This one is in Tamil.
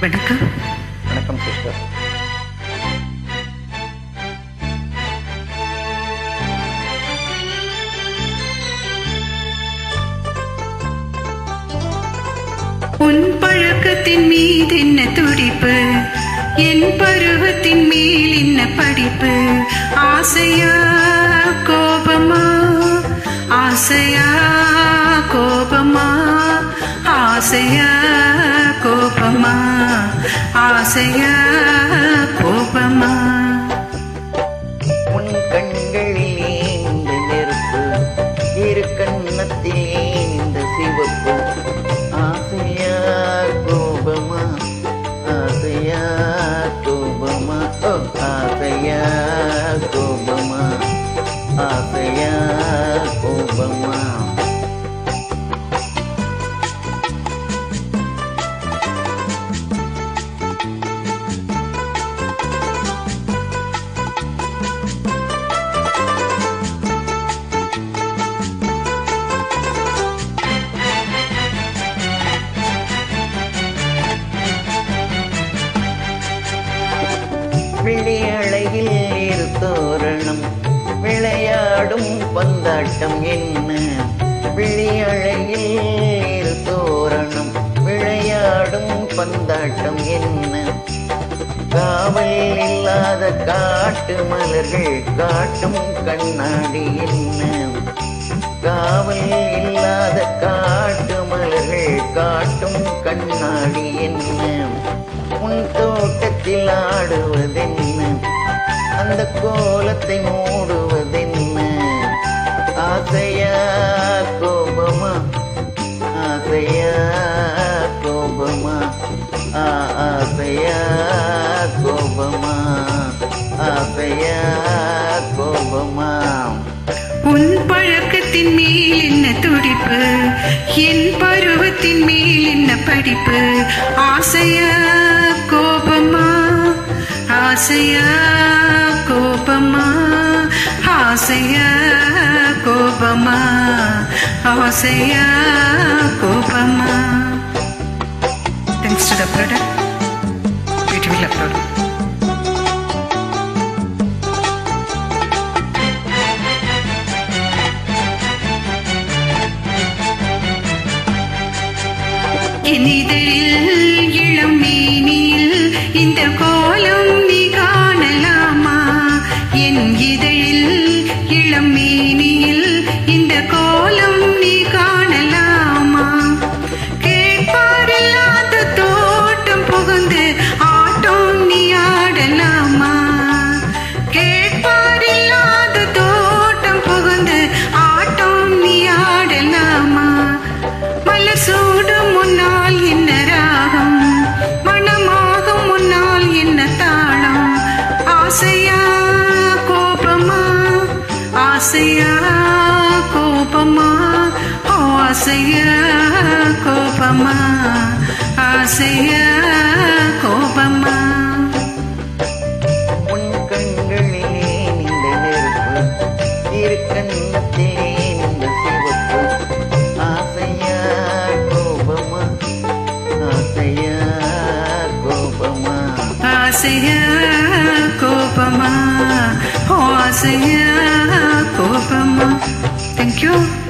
வணக்கம் வணக்கம் சிஸ்டர் உன் பழக்கத்தின் மீது என்ன துடிப்பு என் பருவத்தின் மேல் என்ன படிப்பு ஆசையா கோபமா ஆசையா கோபமா ஆசையா கோபமா ஆசையா கோபமா உன் கண்களிலே இந்த நெருப்பு இரு கண்ணத்திலே இந்த சிவப்பு ஆசையா கோபமா ஆசையா கோபமா ஓ ஆசையா கோபமா ஆசையா கோபமா விழி அழகில் இரு தோரணம் விளையாடும் பந்தாட்டம் என்ன விழி அழகில் இரு தோரணம் விளையாடும் பந்தாட்டம் என்ன காவல் இல்லாத காட்டு மலர்கள் காட்டும் கண்ணாடி என்ன காவல் இல்லாத காட்டு மலர்கள் காட்டும் கண்ணாடி என்ன உன் தோட்டத்தில் ஆடுவதென்ன அந்த கோலத்தை மூடுவதென்ன ஆசையா கோபமா ஆசையா கோபமா ஆ, ஆசையா கோபமா ஆசையா கோபமா உன் பழக்கத்தின் மேல் என்ன துடிப்பு என் பருவத்தின் மேல் என்ன படிப்பு ஆசையா கோபமா ஆசையா கோபமா ஆசையா கோபமா ஆசையா கோபமா thanks to the product beautiful upload என் இதழில் இளம் மேனியில் இந்த கோலம் நீ காணலாமா என் இதழில் இளம் மேனியில் இந்த கோலம் நீ காணலாமா கேட்பாரில்லாத தோட்டம் புகுந்து ஆட்டம் நீ ஆடலாமா கேட்பாரில்லாத தோட்டம் புகுந்து ஆட்டம் நீ ஆடலாமா மலர் சூடும் முன்னால் என்ன ராகம் மனமாகும் முன்னால் என்ன தாளம் ஆசையா கோபமா ஆசையா கோபமா ஓ ஆசையா கோபமா ஆசையா கோபமா உன் கண்களிலே இந்த நெருப்பு இரு கண்ணத்திலே இந்த சிவப்பு ஆசையா கோபமா ஆசையா கோபமா ஆசையா கோபமா ஓ ஆசையா கோபமா தேங்க்யூ